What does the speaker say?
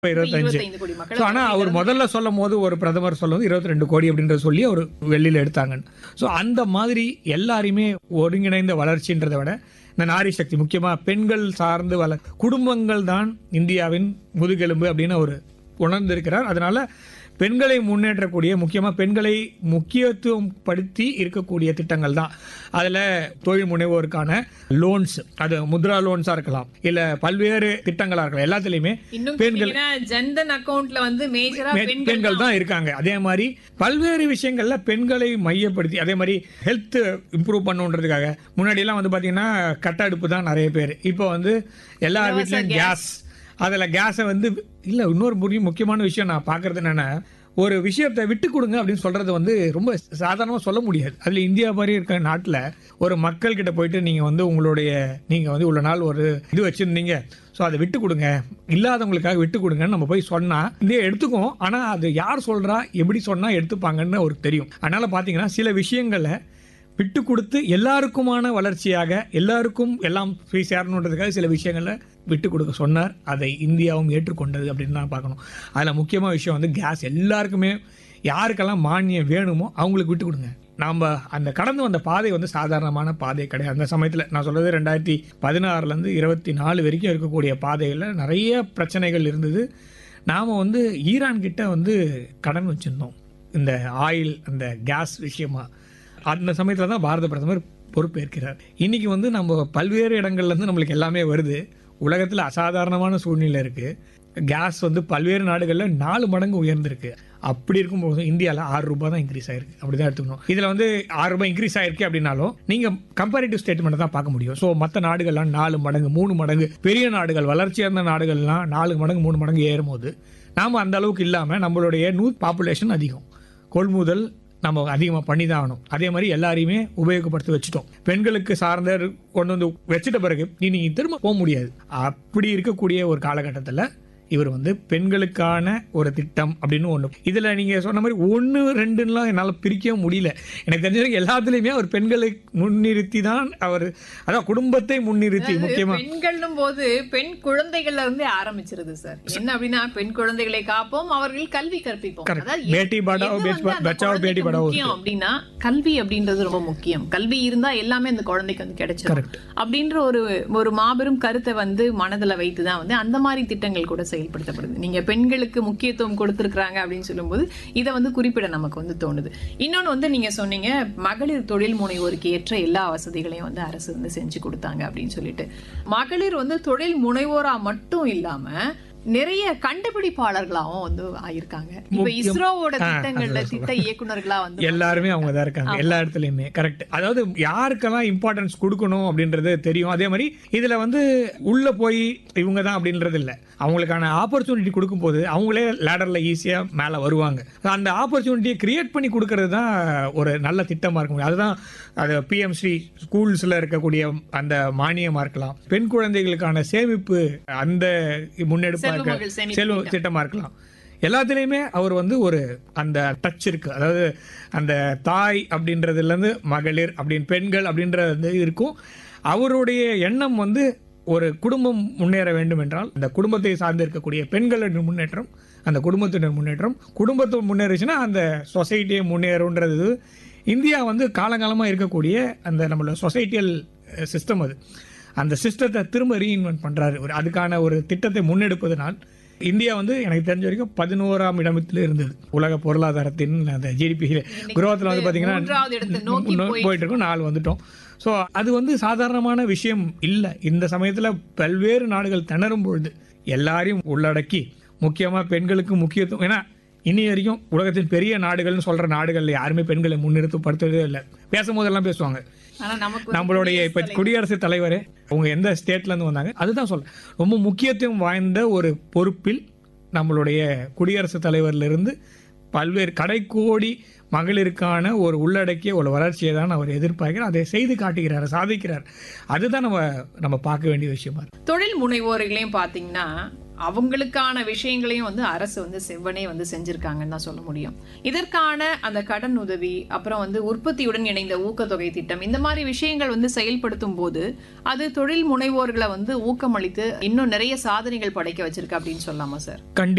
இருபத்தஞ்சு 25 கோடி மக்கள் ஸோ ஆனால் அவர் முதல்ல சொல்லும் போது ஒரு பிரதமர் சொல்லும் போது இருபத்தி ரெண்டு கோடி அப்படின்றத சொல்லி அவர் வெளியில் எடுத்தாங்க ஸோ அந்த மாதிரி எல்லாரையுமே ஒருங்கிணைந்த வளர்ச்சின்றதை விட இந்த நாரி சக்தி முக்கியமாக பெண்கள் சார்ந்து வள குடும்பங்கள் தான் இந்தியாவின் முதுகெலும்பு அப்படின்னு அவர் உணர்ந்திருக்கிறார் அதனால பெண்களை முன்னேற்றக்கூடிய முக்கியமாக பெண்களை முக்கியத்துவம் படுத்தி இருக்கக்கூடிய திட்டங்கள் தான் அதில் தொழில் முனைவோருக்கான லோன்ஸ் அது முத்ரா லோன்ஸாக இருக்கலாம் இல்லை பல்வேறு திட்டங்களாக இருக்கலாம் எல்லாத்துலேயுமே இன்னும் பெண்கள் கேட்டீங்கன்னா ஜன்தன் அக்கவுண்ட்ல வந்து மேஜரா பெண்- பெண்கள் பெண்கள் தான் இருக்காங்க அதே மாதிரி பல்வேறு விஷயங்கள்ல பெண்களை மையப்படுத்தி அதே மாதிரி ஹெல்த் இம்ப்ரூவ் பண்ணுன்றதுக்காக முன்னாடி எல்லாம் வந்து பாத்தீங்கன்னா கட்ட அடுப்பு தான் நிறைய பேர் இப்போ வந்து எல்லா வீட்லயும் கேஸ் அதுல கேஸை வந்து இல்ல இன்னொரு முக்கிய- முக்கியமான விஷயம் நான் பாக்குறது என்னன்னா ஒரு விஷயத்தை விட்டு கொடுங்க அப்படின்னு சொல்றது வந்து ரொம்ப சாதாரணமாக சொல்ல முடியாது அதில் இந்தியா மாதிரி இருக்கிற நாட்டில் ஒரு மக்கள் கிட்ட போயிட்டு நீங்கள் வந்து உங்களுடைய நீங்கள் வந்து இவ்வளோ நாள் ஒரு இது வச்சுருந்தீங்க ஸோ அதை விட்டு கொடுங்க இல்லாதவங்களுக்காக விட்டு கொடுங்கன்னு நம்ம போய் சொன்னால் இந்தியா எடுத்துக்கும் ஆனால் அது யார் சொல்கிறா எப்படி சொன்னால் எடுத்துப்பாங்கன்னு அவருக்கு தெரியும் அதனால் பார்த்தீங்கன்னா சில விஷயங்களை விட்டு கொடுத்து எல்லாருக்குமான வளர்ச்சியாக எல்லாருக்கும் எல்லாம் போய் சேரணுன்றதுக்காக சில விஷயங்களை விட்டு கொடுக்க சொன்னார் அதை இந்தியாவும் ஏற்றுக்கொண்டது அப்படின்னு தான் பார்க்கணும் அதில் முக்கியமான விஷயம் வந்து கேஸ் எல்லாருக்குமே யாருக்கெல்லாம் மானியம் வேணுமோ அவங்களுக்கு விட்டு கொடுங்க நாம் அந்த கடந்து வந்த பாதை வந்து சாதாரணமான பாதை கிடையாது அந்த சமயத்தில் நான் சொல்றது ரெண்டாயிரத்தி பதினாறுலேருந்து இருபத்தி நாலு வரைக்கும் இருக்கக்கூடிய பாதைகளில் நிறைய பிரச்சனைகள் இருந்தது நாம் வந்து ஈரான் கிட்ட வந்து கடன் வச்சுருந்தோம் இந்த ஆயில் அந்த கேஸ் விஷயமா அந்த சமயத்தில் தான் பாரத பிரதமர் பொறுப்பேற்கிறார் இன்னைக்கு வந்து நம்ம பல்வேறு இடங்கள்ல இருந்து நம்மளுக்கு எல்லாமே வருது உலகத்தில் அசாதாரணமான சூழ்நிலை இருக்கு கேஸ் வந்து பல்வேறு நாடுகளில் நாலு மடங்கு உயர்ந்திருக்கு அப்படி இருக்கும்போது இந்தியாவில் ஆறு ரூபாய் தான் இன்க்ரீஸ் ஆயிருக்கு அப்படி தான் எடுத்துக்கணும் இதில் வந்து ஆறு ரூபாய் இன்க்ரீஸ் ஆயிருக்கு அப்படின்னாலும் நீங்கள் கம்பேரிட்டிவ் ஸ்டேட்மெண்ட் தான் பார்க்க முடியும் ஸோ மற்ற நாடுகள்லாம் நாலு மடங்கு மூணு மடங்கு பெரிய நாடுகள் வளர்ச்சியடைந்த நாடுகள்லாம் நாலு மடங்கு மூணு மடங்கு ஏறும்போது நாம் அந்த அளவுக்கு இல்லாமல் நம்மளுடைய நூ பாப்புலேஷன் அதிகம் கொள்முதல் நம்ம அதிகமாக பண்ணி தான் ஆகணும் அதே மாதிரி எல்லாரையுமே உபயோகப்படுத்தி வச்சுட்டோம் பெண்களுக்கு சார்ந்த கொண்டு வந்து வச்சுட்ட பிறகு இனி திரும்ப போக முடியாது அப்படி இருக்கக்கூடிய ஒரு காலகட்டத்தில் இவர் வந்து பெண்களுக்கான ஒரு திட்டம் அப்படின்னு ஒன்று இதில் நீங்கள் சொன்ன மாதிரி ஒன்று ரெண்டுலாம் என்னால் பிரிக்கவே முடியல எனக்கு தெரிஞ்ச வரைக்கும் எல்லாத்துலேயுமே அவர் பெண்களை முன்னிறுத்தி தான் அவர் அதான் குடும்பத்தை முன்னிறுத்தி முக்கியமாக பெண்கள்னும் போது பெண் குழந்தைகள்ல இருந்தே ஆரம்பிச்சிருது சார் என்ன அப்படின்னா பெண் குழந்தைகளை காப்போம் அவர்கள் கல்வி கற்பிப்போம் Correct. அதாவது பேட்டி எது படாவோ, வந்து பேட்டி அந்த பச்சாவோ, பேட்டி குழந்தைக்கு படாவோ முக்கியம் அப்படின்னா கல்வி அப்படின்றது ரொம்ப முக்கியம் கல்வி இருந்தா எல்லாமே அந்த குழந்தைக்கு வந்து கிடைச்சிடும் Correct. அப்படின்ற ஒரு ஒரு மாபெரும் கருத்தை வந்து மனதுல வைத்து தான் வந்து அந்த மாதிரி திட்டங்கள் கூட செயல்படுத்தப்படுது நீங்க பெண்களுக்கு முக்கியத்துவம் கொடுத்திருக்காங்க அப்படின்னு சொல்லும்போது இதை வந்து குறிப்பிட நமக்கு வந்து தோணுது இன்னொன்னு வந்து நீங்க சொன்னீங்க மகளிர் தொழில் முனைவோருக்கு ஏற்ற எல்லா வசதிகளையும் வந்து அரசு வந்து செஞ்சு கொடுத்தாங்க அப்படின்னு சொல்லிட்டு மகளிர் வந்து தொழில் முனைவோரா மட்டும் இல்லாம நிறைய கண்டுபிடிப்பாளர்களாவும் வந்து ஆயிருக்காங்க இப்ப முக்கியம். இஸ்ரோவோட ஆ, திட்டங்கள்ல அதுதான் திட்ட இயக்குனர்களா வந்து எல்லாருமே அவங்க தான் இருக்காங்க எல்லா இடத்துலையுமே கரெக்ட் அதாவது யாருக்கெல்லாம் இம்பார்ட்டன்ஸ் கொடுக்கணும் அப்படின்றது தெரியும் அதே மாதிரி இதுல வந்து உள்ள போய் இவங்க தான் அப்படின்றது இல்லை அவங்களுக்கான ஆப்பர்ச்சுனிட்டி கொடுக்கும்போது அவங்களே லேடர்ல ஈஸியா மேல வருவாங்க அந்த ஆப்பர்ச்சுனிட்டியை கிரியேட் பண்ணி கொடுக்கறது தான் ஒரு நல்ல திட்டமா இருக்க முடியும் அதுதான் அது பிஎம் ஸ்ரீ ஸ்கூல்ஸ்ல இருக்கக்கூடிய அந்த மானியமா இருக்கலாம் பெண் குழந்தைகளுக்கான சேமிப்பு அந்த முன்னெடுப்பா செல்வமகள் இருக்க சேமிப்பு செல்வ திட்டம். திட்டமா இருக்கலாம் எல்லாத்துலேயுமே அவர் வந்து ஒரு அந்த டச் இருக்கு அதாவது அந்த தாய் அப்படின்றதுலேருந்து மகளிர் அப்படின்னு பெண்கள் அப்படின்றது இருக்கும் அவருடைய எண்ணம் வந்து ஒரு குடும்பம் முன்னேற வேண்டும் என்றால் அந்த குடும்பத்தை சார்ந்து இருக்கக்கூடிய பெண்களின் முன்னேற்றம் அந்த குடும்பத்தினர் முன்னேற்றம் குடும்பத்தை முன்னேறிச்சுன்னா அந்த சொசைட்டியை முன்னேறுன்றது இந்தியா வந்து காலங்காலமாக இருக்கக்கூடிய அந்த நம்மளோட சொசைட்டியல் சிஸ்டம் அது அந்த சிஸ்டத்தை திரும்ப ரீஇன்வென்ட் பண்றாரு ஒரு அதுக்கான ஒரு திட்டத்தை முன்னெடுப்பதனால் இந்தியா வந்து எனக்கு தெரிஞ்ச வரைக்கும் பதினோராம் இடத்துல இருந்தது உலக பொருளாதாரத்தின் அந்த ஜிடிபி குரோத்தில் வந்து மூன்றாவது இடத்தை பார்த்தீங்கன்னா நோக்கி முன்னோ- போயிட்டு போயிட்டு இருக்கோம் நாலு வந்துட்டோம் ஸோ அது வந்து சாதாரணமான விஷயம் இல்லை இந்த சமயத்தில் பல்வேறு நாடுகள் திணறும் பொழுது எல்லாரையும் உள்ளடக்கி முக்கியமாக பெண்களுக்கு முக்கியத்துவம் ஏன்னா இனி வரைக்கும் உலகத்தின் பெரிய நாடுகள்னு சொல்ற நாடுகள்ல யாருமே பெண்களை முன்னிறுத்தப்படுத்துறதே இல்லை பேசும்போதெல்லாம் பேசுவாங்க ஆனா நமக்கு வந்து நம்மளுடைய இப்ப குடியரசுத் தலைவர் அவங்க எந்த ஸ்டேட்ல இருந்து வந்தாங்க அதுதான் சொல்றேன் ரொம்ப முக்கியத்துவம் வாய்ந்த ஒரு பொறுப்பில் நம்மளுடைய குடியரசுத் தலைவர்ல இருந்து பல்வேறு கடைக்கோடி மகளிருக்கான ஒரு உள்ளடக்கிய ஒரு வளர்ச்சியை தான் அவர் எதிர்பார்க்கிறார் அதை செய்து காட்டுகிறார் சாதிக்கிறார் அதுதான் நம்ம நம்ம பார்க்க வேண்டிய விஷயமா இருக்கு தொழில் முனைவோர்களையும் பாத்தீங்கன்னா அவங்களுக்கான விஷயங்களையும் வந்து அரசு வந்து செவ்வனே வந்து செஞ்சிருக்காங்கன்னு தான் சொல்ல முடியும் இதற்கான அந்த கடன் உதவி அப்புறம் வந்து உற்பத்தியுடன் இணைந்த ஊக்கத்தொகை திட்டம் இந்த மாதிரி விஷயங்கள் வந்து செயல்படுத்தும் போது அது தொழில் முனைவோர்களை வந்து ஊக்கமளித்து இன்னும் நிறைய சாதனைகள் படைக்க வச்சிருக்கு அப்படின்னு சொல்லலாமா சார் கண்டி